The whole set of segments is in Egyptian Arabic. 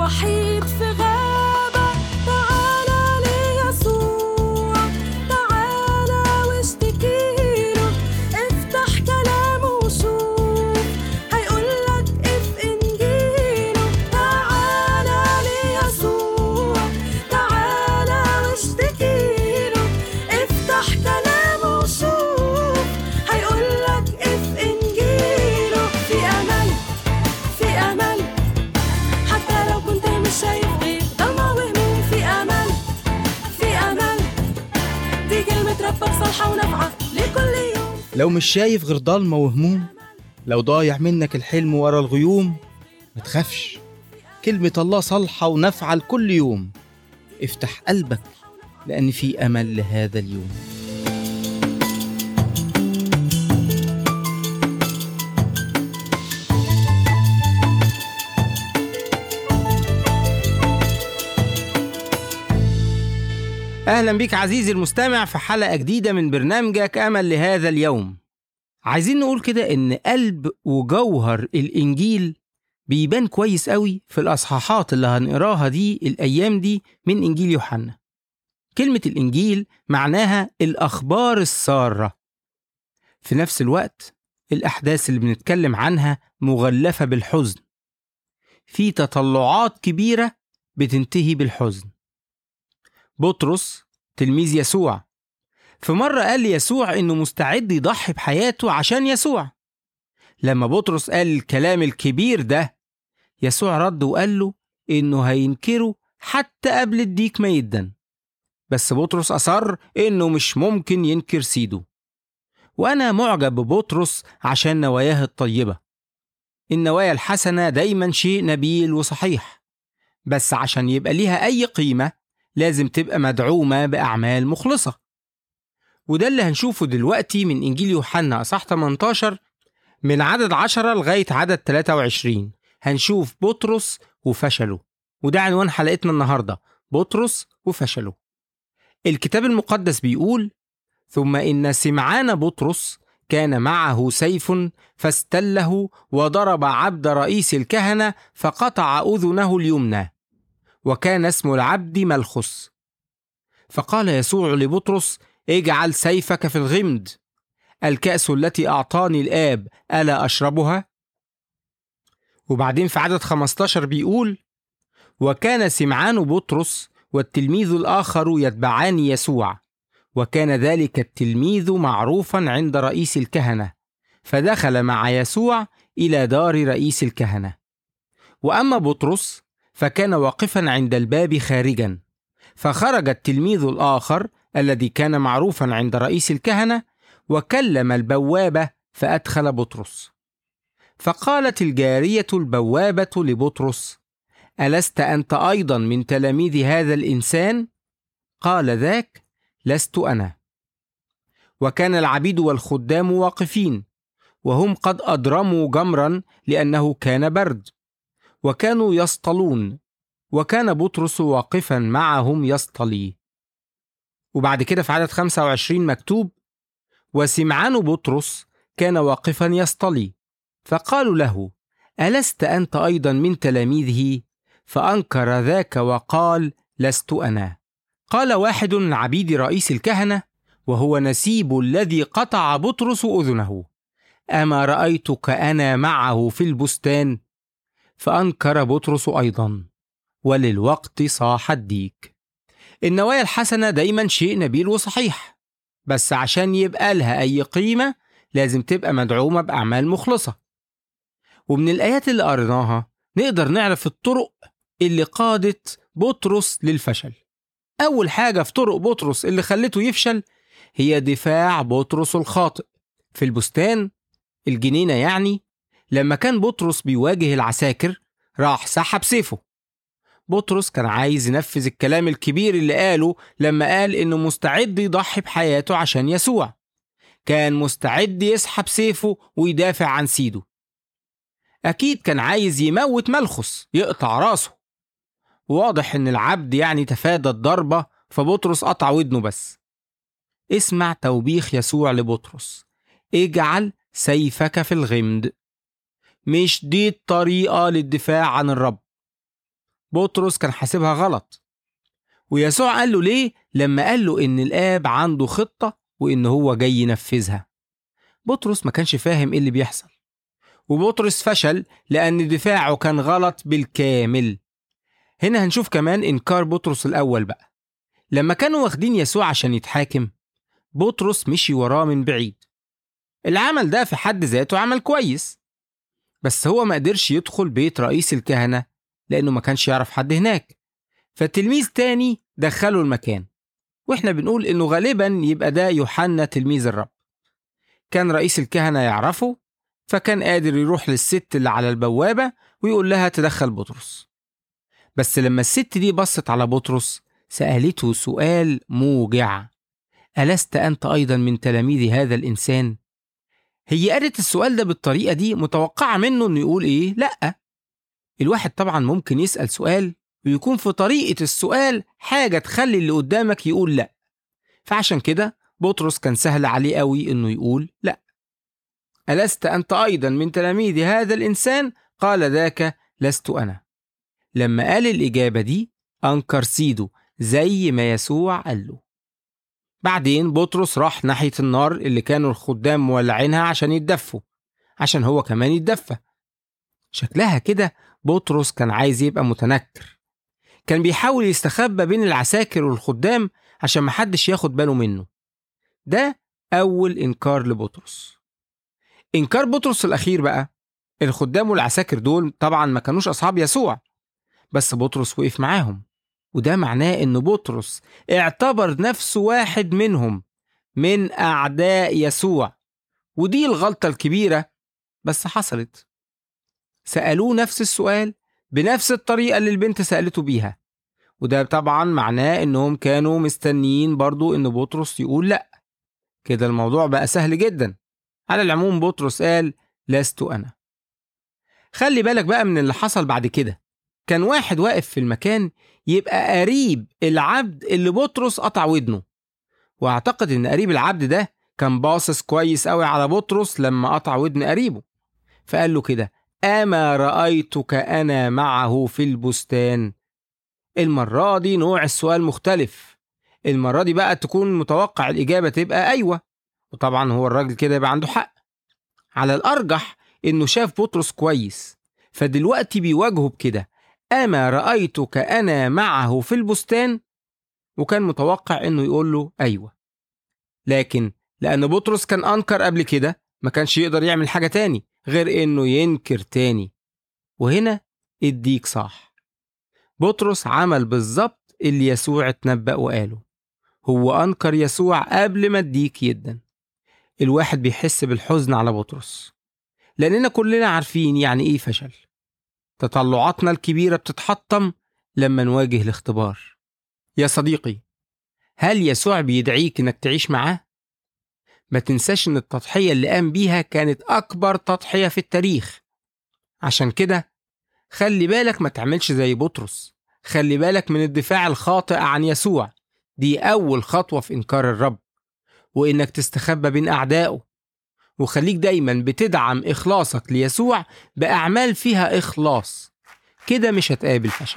وحيد في غابة تعالى ليسوع تعالى واشتكيله افتح كلامه وشوف هيقولك اف انجيله تعالى ليسوع تعالى واشتكيله افتح كلامه وشوف هيقولك اف انجيله في امل في امل حتى لو كنت مش شايف غير ضلمة وهموم في امل في امل دي كلمة ربك صالحة ونافعة لكل يوم لو مش شايف غير ضلمة وهموم لو ضايع منك الحلم ورا الغيوم ما تخافش كلمة الله صالحة ونافعة لكل يوم افتح قلبك لأن في أمل لهذا اليوم أهلا بك عزيزي المستمع في حلقة جديدة من برنامجك أمل لهذا اليوم عايزين نقول كده إن قلب وجوهر الإنجيل بيبان كويس قوي في الأصحاحات اللي هنقراها دي الأيام دي من إنجيل يوحنا كلمة الإنجيل معناها الأخبار السارة في نفس الوقت الأحداث اللي بنتكلم عنها مغلفة بالحزن في تطلعات كبيرة بتنتهي بالحزن بطرس تلميذ يسوع في مرة قال ليسوع إنه مستعد يضحي بحياته عشان يسوع لما بطرس قال الكلام الكبير ده يسوع رد وقال له إنه هينكره حتى قبل الديك ما يدن بس بطرس أصر إنه مش ممكن ينكر سيده وأنا معجب ببطرس عشان نواياه الطيبة النوايا الحسنة دايما شيء نبيل وصحيح بس عشان يبقى ليها أي قيمة لازم تبقى مدعومة بأعمال مخلصة وده اللي هنشوفه دلوقتي من إنجيل يوحنا أصح 18 من عدد 10 لغاية عدد 23 هنشوف بطرس وفشله وده عنوان حلقتنا النهاردة بطرس وفشله الكتاب المقدس بيقول ثم إن سمعان بطرس كان معه سيف فاستله وضرب عبد رئيس الكهنة فقطع أذنه اليمنى وكان اسم العبد ملخس فقال يسوع لبطرس اجعل سيفك في الغمد الكأس التي أعطاني الآب ألا أشربها؟ وبعدين في عدد 15 بيقول وكان سمعان بطرس والتلميذ الآخر يتبعان يسوع وكان ذلك التلميذ معروفا عند رئيس الكهنة فدخل مع يسوع إلى دار رئيس الكهنة وأما بطرس فكان واقفا عند الباب خارجا فخرج التلميذ الآخر الذي كان معروفا عند رئيس الكهنة وكلم البوابة فأدخل بطرس فقالت الجارية البوابة لبطرس ألست أنت أيضا من تلاميذ هذا الإنسان؟ قال ذاك لست أنا وكان العبيد والخدام واقفين وهم قد أضرموا جمرا لأنه كان برد وكانوا يصطلون وكان بطرس واقفا معهم يصطلي وبعد كده في عدد 25 مكتوب وسمعان بطرس كان واقفا يصطلي فقالوا له ألست أنت أيضا من تلاميذه فأنكر ذاك وقال لست أنا قال واحد من عبيد رئيس الكهنة وهو نسيب الذي قطع بطرس أذنه أما رأيتك أنا معه في البستان فأنكر بطرس أيضا وللوقت صاح الديك النوايا الحسنة دايما شيء نبيل وصحيح بس عشان يبقى لها أي قيمة لازم تبقى مدعومة بأعمال مخلصة ومن الآيات اللي قريناها نقدر نعرف الطرق اللي قادت بطرس للفشل أول حاجة في طرق بطرس اللي خلته يفشل هي دفاع بطرس الخاطئ في البستان الجنينة يعني لما كان بطرس بيواجه العساكر راح سحب سيفه بطرس كان عايز ينفذ الكلام الكبير اللي قاله لما قال إنه مستعد يضحي بحياته عشان يسوع كان مستعد يسحب سيفه ويدافع عن سيده أكيد كان عايز يموت ملخص يقطع راسه واضح إن العبد يعني تفادى الضربة فبطرس قطع ودنه بس اسمع توبيخ يسوع لبطرس اجعل سيفك في الغمد مش دي الطريقة للدفاع عن الرب بطرس كان حاسبها غلط ويسوع قال له ليه لما قال له إن الآب عنده خطة وإن هو جاي ينفذها بطرس ما كانش فاهم إيه اللي بيحصل وبطرس فشل لأن دفاعه كان غلط بالكامل هنا هنشوف كمان إنكار بطرس الأول بقى لما كانوا واخدين يسوع عشان يتحاكم بطرس مشي وراه من بعيد العمل ده في حد ذاته عمل كويس بس هو ما قدرش يدخل بيت رئيس الكهنة لأنه ما كانش يعرف حد هناك فتلميذ تاني دخله المكان واحنا بنقول انه غالبا يبقى ده يوحنا تلميذ الرب كان رئيس الكهنة يعرفه فكان قادر يروح للست اللي على البوابة ويقول لها تدخل بطرس بس لما الست دي بصت على بطرس سألته سؤال موجع ألست أنت أيضا من تلاميذ هذا الإنسان؟ هي قالت السؤال ده بالطريقة دي متوقعة منه إنه يقول إيه؟ لأ الواحد طبعا ممكن يسأل سؤال ويكون في طريقة السؤال حاجة تخلي اللي قدامك يقول لأ فعشان كده بطرس كان سهل عليه قوي إنه يقول لأ ألست أنت أيضا من تلاميذ هذا الإنسان؟ قال ذاك لست أنا لما قال الإجابة دي أنكر سيده زي ما يسوع قال له بعدين بطرس راح ناحية النار اللي كانوا الخدام مولعينها عشان يتدفوا عشان هو كمان يتدفى شكلها كده بطرس كان عايز يبقى متنكر كان بيحاول يستخبى بين العساكر والخدام عشان محدش ياخد باله منه ده أول إنكار لبطرس إنكار بطرس الأخير بقى الخدام والعساكر دول طبعا ما كانوش أصحاب يسوع بس بطرس وقف معاهم وده معناه إن بطرس اعتبر نفسه واحد منهم من أعداء يسوع ودي الغلطة الكبيرة بس حصلت سألوه نفس السؤال بنفس الطريقة اللي البنت سألته بيها وده طبعا معناه إنهم كانوا مستنيين برضو إن بطرس يقول لأ كده الموضوع بقى سهل جدا على العموم بطرس قال لست أنا خلي بالك بقى من اللي حصل بعد كده كان واحد واقف في المكان يبقى قريب العبد اللي بطرس قطع ودنه واعتقد ان قريب العبد ده كان باصص كويس قوي على بطرس لما قطع ودن قريبه فقال له كده اما رايتك انا معه في البستان المره دي نوع السؤال مختلف المره دي بقى تكون متوقع الاجابه تبقى ايوه وطبعا هو الراجل كده يبقى عنده حق على الارجح انه شاف بطرس كويس فدلوقتي بيواجهه بكده أما رأيتك أنا معه في البستان؟ وكان متوقع إنه يقول له أيوة. لكن لأن بطرس كان أنكر قبل كده ما كانش يقدر يعمل حاجة تاني غير إنه ينكر تاني. وهنا الديك صح. بطرس عمل بالظبط اللي يسوع اتنبأ وقاله. هو أنكر يسوع قبل ما الديك يدن. الواحد بيحس بالحزن على بطرس. لأننا كلنا عارفين يعني إيه فشل. تطلعاتنا الكبيرة بتتحطم لما نواجه الاختبار. يا صديقي، هل يسوع بيدعيك إنك تعيش معاه؟ ما تنساش إن التضحية اللي قام بيها كانت أكبر تضحية في التاريخ. عشان كده خلي بالك ما تعملش زي بطرس، خلي بالك من الدفاع الخاطئ عن يسوع. دي أول خطوة في إنكار الرب، وإنك تستخبى بين أعدائه. وخليك دايما بتدعم إخلاصك ليسوع بأعمال فيها إخلاص كده مش هتقابل فشل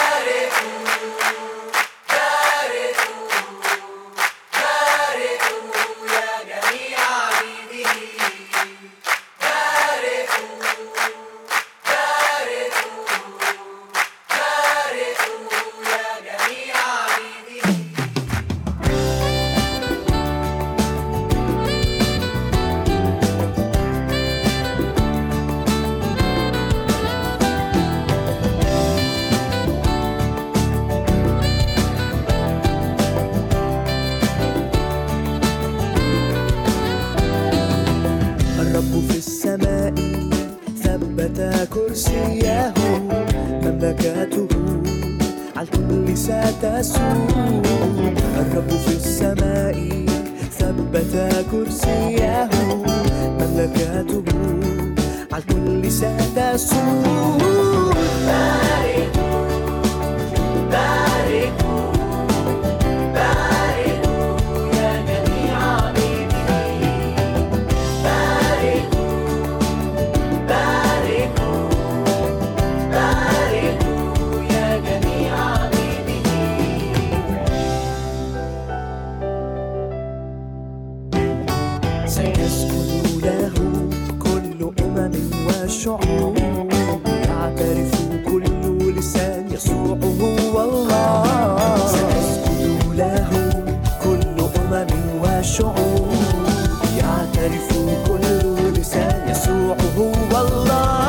الرب في السماء ثبت كرسيه مملكته على الكل ستسود الرب في السماء ثبت كرسيه مملكته على الكل ستسود باركوا باركوا باركوا يا جميع عبيده باركوا باركوا باركوا يا والشعوب يعترف كل لسان يسوع هو الله سيسجد له كل أمم وشعوب يعترف كل لسان يسوع هو الله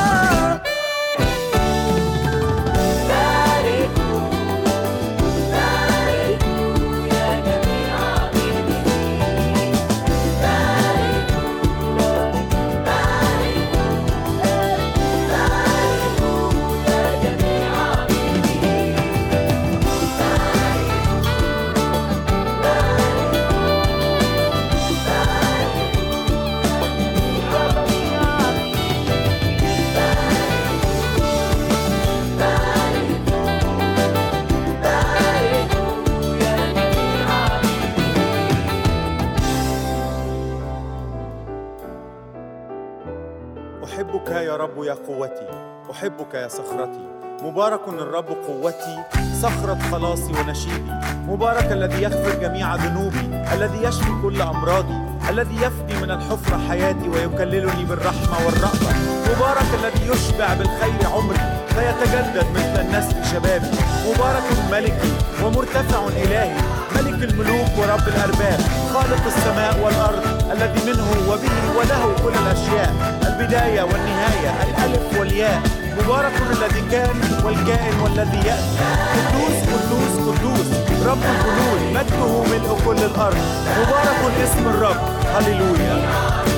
أحبك يا رب يا قوتي أحبك يا صخرتي مبارك الرب قوتي صخرة خلاصي ونشيدي مبارك الذي يغفر جميع ذنوبي الذي يشفي كل أمراضي الذي يفدي من الحفرة حياتي ويكللني بالرحمة والرأفة مبارك الذي يشبع بالخير عمري فيتجدد مثل النسل شبابي مبارك ملكي ومرتفع إلهي ملك الملوك ورب الأرباب خالق السماء والأرض الذي منه وبه وله كل الأشياء البداية والنهاية الألف والياء مبارك الذي كان والكائن والذي يأتي قدوس قدوس قدوس رب الجنود مجده ملء كل الأرض مبارك اسم الرب هللويا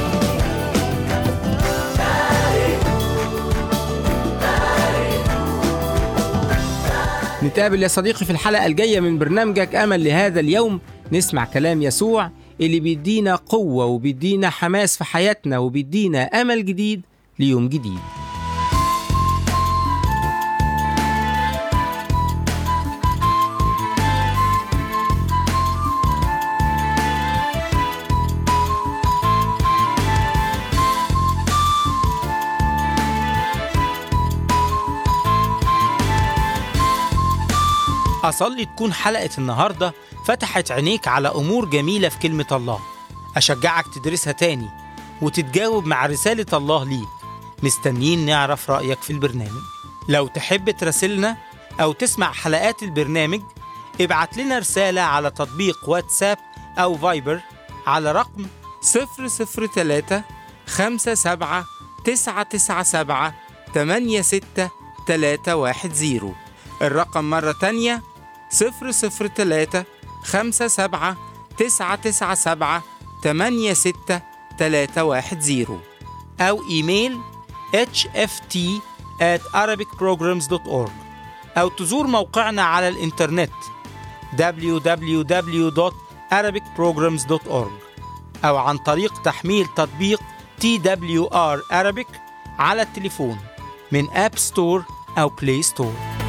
نتقابل يا صديقي في الحلقة الجاية من برنامجك أمل لهذا اليوم نسمع كلام يسوع اللي بيدينا قوة وبيدينا حماس في حياتنا وبيدينا أمل جديد ليوم جديد أصلي تكون حلقة النهاردة فتحت عينيك على أمور جميلة في كلمة الله أشجعك تدرسها تاني وتتجاوب مع رسالة الله ليك مستنيين نعرف رأيك في البرنامج لو تحب تراسلنا أو تسمع حلقات البرنامج ابعت لنا رسالة على تطبيق واتساب أو فايبر على رقم 003 57 997 86310 الرقم مرة تانية 003 57 997 86310 أو إيميل hft at arabicprograms.org أو تزور موقعنا على الإنترنت www.arabicprograms.org أو عن طريق تحميل تطبيق TWR Arabic على التليفون من أب ستور أو بلاي ستور